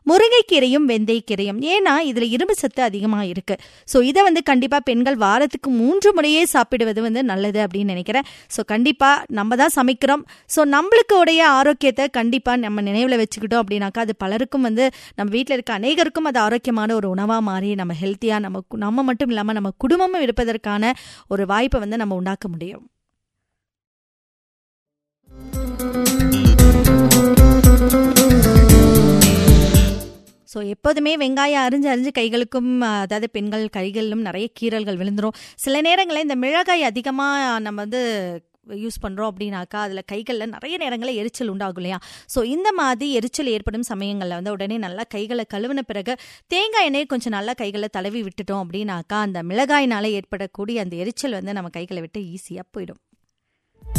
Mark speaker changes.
Speaker 1: முருங்கைக்கீரையும் வெந்தயக்கீரையும் ஏன்னா இதில் இரும்பு சத்து அதிகமாக இருக்குது ஸோ இதை வந்து கண்டிப்பாக பெண்கள் வாரத்துக்கு மூன்று முறையே சாப்பிடுவது வந்து நல்லது அப்படின்னு நினைக்கிறேன் ஸோ கண்டிப்பாக நம்ம தான் சமைக்கிறோம் ஸோ நம்மளுக்கு உடைய ஆரோக்கியத்தை கண்டிப்பாக நம்ம நினைவில் வச்சுக்கிட்டோம் அப்படின்னாக்கா அது பலருக்கும் வந்து நம்ம வீட்டில் இருக்க அநேகருக்கும் அது ஆரோக்கியமான ஒரு உணவாக மாறி நம்ம ஹெல்த்தியாக நம்ம கு- நம்ம மட்டும் இல்லாமல் நம்ம குடும்பமும் இருப்பதற்கான ஒரு வாய்ப்பை வந்து நம்ம உண்டாக்க முடியும் ஸோ எப்போதுமே வெங்காயம் அரிஞ்சு அரிஞ்சு கைகளுக்கும் அஹ், அதாவது பெண்கள் கைகளிலும் நிறைய கீறல்கள் விழுந்துரும் சில நேரங்களில் இந்த மிளகாய் அதிகமாக நம்ம வந்து யூஸ் பண்ணுறோம் அப்படின்னாக்கா அதில் கைகளில் நிறைய நேரங்களில் எரிச்சல் உண்டாகும் இல்லையா ஸோ இந்த மாதிரி எரிச்சல் ஏற்படும் சமயங்களில் வந்து உடனே நல்லா கைகளை கழுவின பிறகு தேங்காய் எண்ணெயை கொஞ்சம் நல்லா கைகளை தடவி விட்டுட்டோம் அப்படின்னாக்கா அந்த மிளகாயினால ஏற்படக்கூடிய அந்த எரிச்சல் வந்து நம்ம கைகளை விட்டு ஈஸியாக போயிடும்